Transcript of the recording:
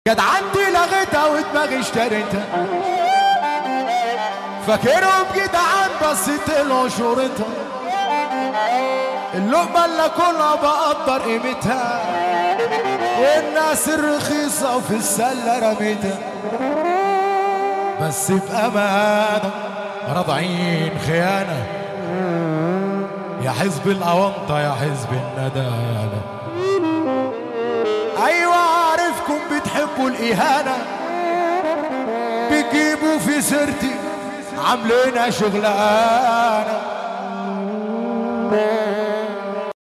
جدعنتي لغيتها ودماغي اشتريتها فاكرهم جدعان بس طلعوا شورتها اللقمة اللي كلها بقدر قيمتها والناس الرخيصة وفي السلة رميتها بس بأمانة راضعين خيانة يا حزب الأونطة يا حزب الندالة أيوة عارفكم بتحبوا الإهانة بتجيبوا في سيرتي عاملينها شغلانة